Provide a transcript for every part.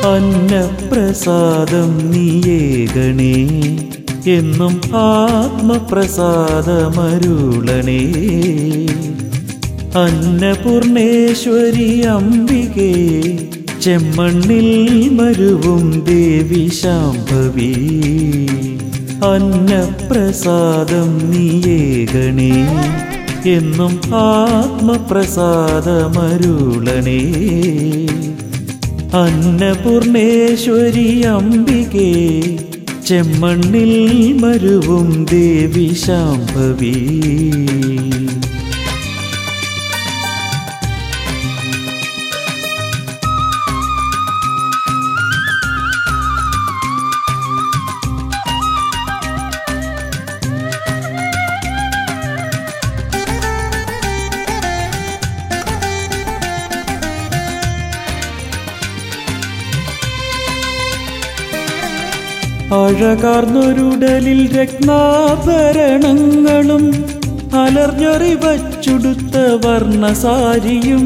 അന്നപ്രസാദം നീയേകണേ എന്നും ആത്മപ്രസാദമരുളണേ അന്നപൂർണേശ്വരി അംബികേ ചെമ്മണ്ണിൽ മരുവും ദേവി ശാംഭവി അന്നപ്രസാദം നീയേകണേ എന്നും ആത്മപ്രസാദമരുളണേ അന്നപൂർണേശ്വരി അംബികേ ചെമ്മണ്ണിൽ മരുവും ദേവി ശാംഭവി അഴകാർന്നൊരുടലിൽ രത്നാഭരണങ്ങളും അലർഞ്ഞൊറി വച്ചുടുത്ത വർണ്ണസാരിയും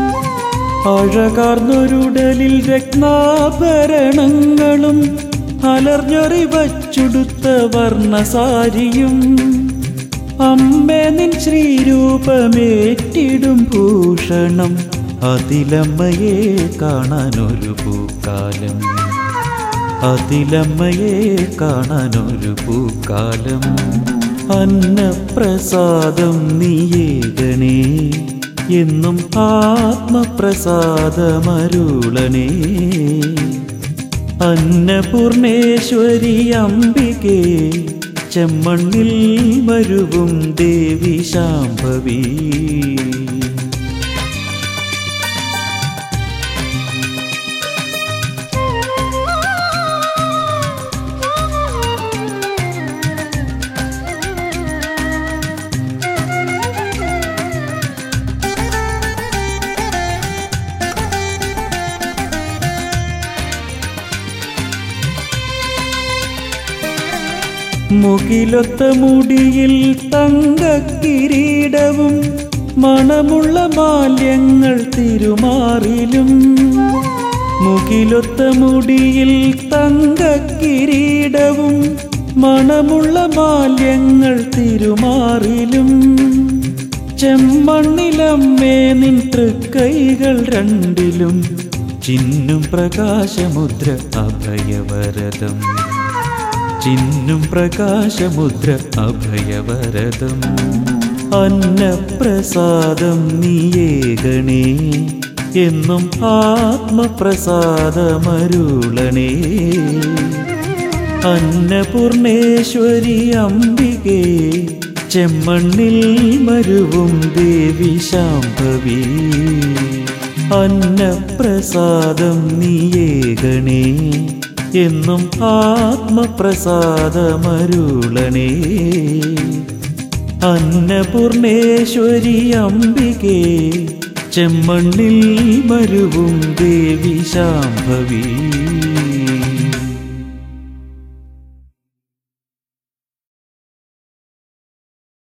അഴകാർന്നൊരുടലിൽ രത്നാഭരണങ്ങളും അലർഞ്ഞൊറി വച്ചുടുത്ത വർണ്ണസാരിയും അമ്മേ നിൻ ശ്രീരൂപമേറ്റിടും ഭൂഷണം അതിലമ്മയെ കാണാനൊരു പൂക്കാലം അതിലമ്മയെ കാണാനൊരു പൂക്കാലം അന്നപ്രസാദം നീയേകണേ എന്നും ആത്മപ്രസാദമരുളണേ അന്നപൂർണേശ്വരി അംബികേ ചെമ്മണ്ണിൽ മരുവും ദേവി ശാംഭവി മുകിലൊത്ത മുടിയിൽ തങ്കക്കിരീടവും മണമുള്ള മാല്യങ്ങൾ തിരുമാറിലും മുകിലൊത്ത മുടിയിൽ തങ്കക്കിരീടവും മണമുള്ള മാല്യങ്ങൾ തിരുമാറിലും ചെമ്മണ്ണിലമ്മേ നിൻ തൃക്കൈകൾ രണ്ടിലും ചിന്നും പ്രകാശമുദ്ര അഭയവരദം ചിന്നും പ്രകാശമുദ്ര അഭയവരദം അന്നപ്രസാദം നീയേകണേ എന്നും ആത്മപ്രസാദമരുളണേ അന്നപൂർണേശ്വരി അംബികേ ചെമ്മണ്ണിൽ മരുവും ദേവി ശാംഭവി അന്നപ്രസാദം നീയേകണേ എന്നും ആത്മപ്രസാദമരുളണേ അന്നപൂർണേശ്വരി അംബികേ ചെമ്മണ്ണിൽ മരുവും ദേവി ശാംഭവി